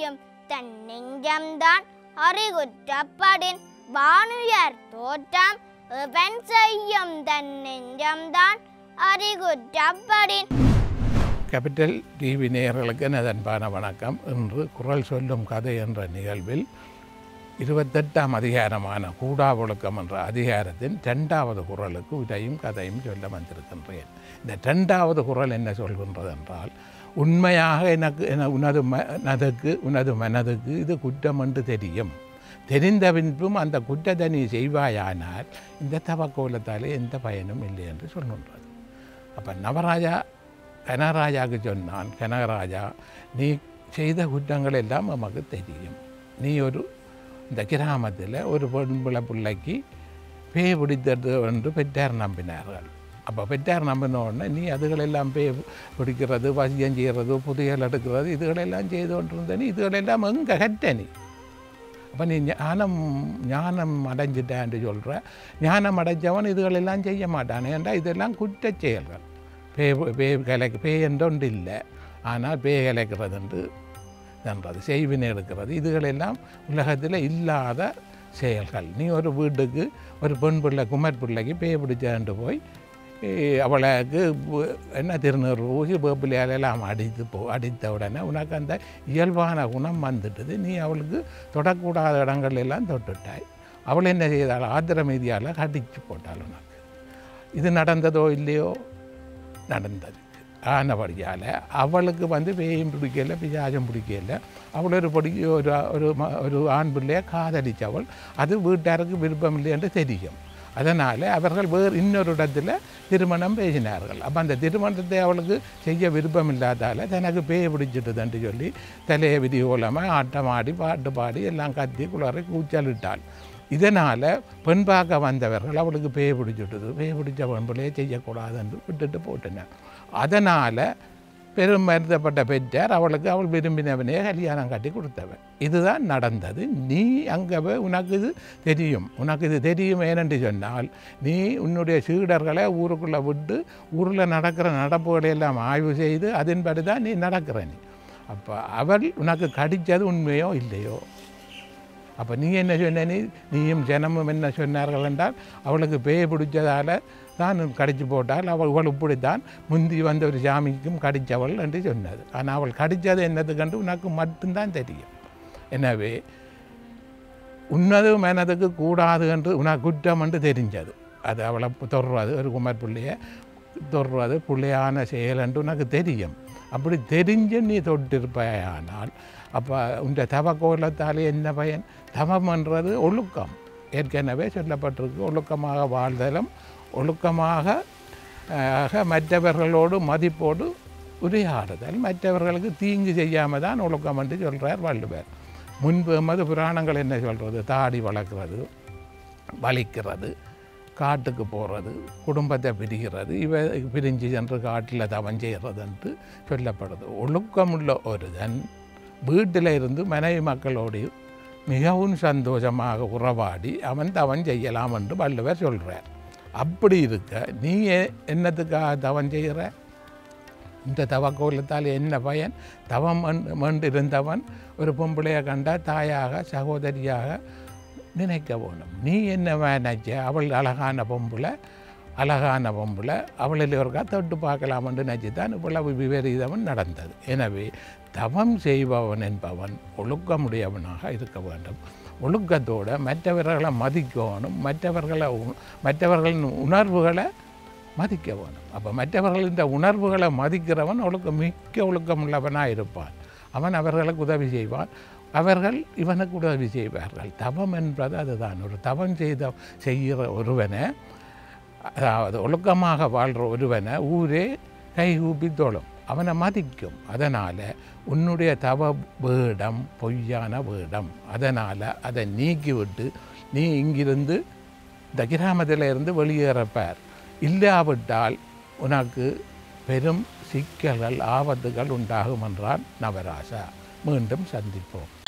செய்யும் தன் நெஞ்சம்தான் அறிகுற்றப்படின் வானுயர் தோற்றம் எவன் செய்யும் தன் நெஞ்சம்தான் அறிகுற்றப்படின் கேபிட்டல் டிவி நேயர்களுக்கு எனது அன்பான வணக்கம் இன்று குரல் சொல்லும் கதை என்ற நிகழ்வில் இருபத்தெட்டாம் அதிகாரமான கூடா ஒழுக்கம் என்ற அதிகாரத்தின் ரெண்டாவது குரலுக்கு உரையும் கதையும் சொல்ல வந்திருக்கின்றேன் இந்த ரெண்டாவது குரல் என்ன சொல்கின்றது என்றால் உண்மையாக எனக்கு என உனது மனதுக்கு உனது மனதுக்கு இது குற்றம் என்று தெரியும் தெரிந்த பின்பும் அந்த குற்றத்தை நீ செய்வாயானால் இந்த தவக்கோலத்தாலே எந்த பயனும் இல்லை என்று சொல்கின்றது அப்போ நவராஜா கனகராஜாவுக்கு சொன்னான் கனகராஜா நீ செய்த குற்றங்கள் எல்லாம் நமக்கு தெரியும் நீ ஒரு இந்த கிராமத்தில் ஒரு பொன்புல பிள்ளைக்கு பேய் பிடித்தது என்று பெற்றார் நம்பினார்கள் அப்போ பெற்றார் நம்பின உடனே நீ அதுகளெல்லாம் பேய் பிடிக்கிறது வசியம் செய்கிறது புதையல் எடுக்கிறது இதுகளெல்லாம் செய்து கொண்டிருந்த நீ இதுகளெல்லாம் எங்கே கற்ற நீ அப்போ நீ ஞானம் ஞானம் அடைஞ்சிட்டான்னு சொல்கிற ஞானம் அடைஞ்சவன் இதுகளெல்லாம் செய்ய மாட்டான் ஏன்டா இதெல்லாம் குற்றச் செயல்கள் பேய் பேய் கலைக்கு பேய் என்றொன்று இல்லை ஆனால் பேய் கலைக்கிறது என்று என்றது செய்வினை எடுக்கிறது இதுகளெல்லாம் உலகத்தில் இல்லாத செயல்கள் நீ ஒரு வீட்டுக்கு ஒரு பெண் பிள்ளை குமர் பிள்ளைக்கு பேய் பிடிச்சாண்டு போய் ஏய், அவளுக்கு பு- என்ன திருநூறு ஊசி வேப்பிலையாலெல்லாம் அடித்து போ அடித்த உடனே உனக்கு அந்த இயல்பான குணம் வந்துட்டுது நீ அவளுக்கு தொடக்கூடாத இடங்கள் எல்லாம் தொட்டுட்டாய் அவள் என்ன செய்தாள் ஆத்திரமீதியால் கடிச்சு போட்டாள் உனக்கு இது நடந்ததோ இல்லையோ நடந்தது ஆனபடியால் அவளுக்கு வந்து பேயும் பிடிக்கல பிசாசும் பிடிக்கல அவள் ஒரு பொடி ஒரு ஒரு ம- ஒரு ஆண் பிள்ளையை காதலிச்சவள் அது வீட்டாருக்கு விருப்பம் இல்லை என்று தெரியும் அதனால் அவர்கள் வேறு இன்னொரு இடத்துல திருமணம் பேசினார்கள் அப்போ அந்த திருமணத்தை அவளுக்கு செய்ய விருப்பம் இல்லாதால தனக்கு பேய் பிடிச்சிட்டுதுன்னு சொல்லி தலையை விதி கோலமாக ஆட்டம் ஆடி பாட்டு பாடி எல்லாம் கத்தி குளறி கூச்சலிட்டாள் இதனால் பெண் பார்க்க வந்தவர்கள் அவளுக்கு பேய் பிடிச்சிட்டுது பேய் பிடிச்ச பெண் பிள்ளையை செய்யக்கூடாது என்று விட்டுட்டு போட்டுனார் அதனால் பெரும் மருந்தப்பட்ட பெற்றார் அவளுக்கு அவள் விரும்பினவனே கல்யாணம் கட்டி கொடுத்தவன் இதுதான் நடந்தது நீ அங்கே போய் உனக்கு இது தெரியும் உனக்கு இது தெரியும் ஏனென்று சொன்னால் நீ உன்னுடைய சீடர்களை ஊருக்குள்ளே விட்டு ஊரில் நடக்கிற நடப்புகளை எல்லாம் ஆய்வு செய்து அதன்படி தான் நீ நடக்கிற நீ அப்போ அவள் உனக்கு கடித்தது உண்மையோ இல்லையோ அப்போ நீ என்ன சொன்ன நீ நீயும் ஜனமும் என்ன சொன்னார்கள் என்றால் அவளுக்கு பேய் பிடிச்சதால் தான் கடிச்சு போட்டால் அவள் இவள் இப்படித்தான் முந்தி வந்த ஒரு சாமிக்கும் கடித்தவள் என்று சொன்னது ஆனால் அவள் கடித்தது என்னது கண்டு உனக்கு மட்டும்தான் தெரியும் எனவே உன்னது மனதுக்கு கூடாது என்று உனக்கு குற்றம் என்று தெரிஞ்சது அது அவளை தொடுறது ஒரு குமார் பிள்ளைய தொடுறது பிள்ளையான செயல் என்று உனக்கு தெரியும் அப்படி தெரிஞ்சு நீ தொட்டிருப்பாயானால் அப்போ உஇந்த தவ கோலத்தாலே என்ன பயன் தவம் என்றது ஒழுக்கம் ஏற்கனவே சொல்லப்பட்டிருக்கு ஒழுக்கமாக வாழ்தலும் ஒழுக்கமாக ஆக மற்றவர்களோடு மதிப்போடு உரையாடுதல் மற்றவர்களுக்கு தீங்கு செய்யாமல் தான் ஒழுக்கம் என்று சொல்கிறார் வள்ளுவர் முன்பு எமது புராணங்கள் என்ன சொல்கிறது தாடி வளர்க்குறது வலிக்கிறது காட்டுக்கு போகிறது குடும்பத்தை பிரிகிறது இவ பிரிஞ்சு சென்று காட்டில் தவம் செய்கிறது என்று சொல்லப்படுது ஒழுக்கமுள்ள ஒருதன் வீட்டில் இருந்து மனைவி மக்களோடு மிகவும் சந்தோஷமாக உறவாடி அவன் தவம் செய்யலாம் என்று வள்ளுவர் சொல்கிறார் அப்படி இருக்க நீ எ- என்னத்துக்காக தவம் செய்கிற இந்த தவக்கோலத்தால் என்ன பயன் தவம் மண்டு இருந்தவன் ஒரு பொம்பளையை கண்டா தாயாக சகோதரியாக நினைக்க வேணும் நீ என்ன நினைச்ச அவள் அழகான பொம்பளை அழகான பொம்பளை அவளில் ஒருக்கா தொட்டு பார்க்கலாமென்று நினச்சி தான் இவ்வளவு விபரீதம் நடந்தது எனவே தவம் செய்பவன் என்பவன் ஒழுக்கமுடையவனாக இருக்க வேண்டும் ஒழுக்கத்தோடு மற்றவர்களை மதிக்கணும் மற்றவர்களை உ- மற்றவர்களின் உணர்வுகளை மதிக்க வேணும் அப்போ மற்றவர்கள் இந்த உணர்வுகளை மதிக்கிறவன் ஒழுக்கம் மிக்க ஒழுக்கமுள்ளவனாக இருப்பான் அவன் அவர்களுக்கு உதவி செய்வான் அவர்கள் இவனுக்கு உதவி செய்வார்கள் தவம் என்பது அதுதான் ஒரு தவம் செய்த செய்கிற ஒருவனை அதாவது ஒழுக்கமாக வாழ்கிற ஒருவனை ஊரே கைகூப்பி தொழும் அவனை மதிக்கும் அதனால் உன்னுடைய தவ வேடம் பொய்யான வேடம் அதனால் அதை நீக்கிவிட்டு நீ இங்கிருந்து இந்த கிராமத்தில் இருந்து வெளியேறப்பார் இல்லாவிட்டால் உனக்கு பெரும் சிக்கல்கள் ஆபத்துகள் உண்டாகும் என்றான் நவராசா மீண்டும் சந்திப்போம்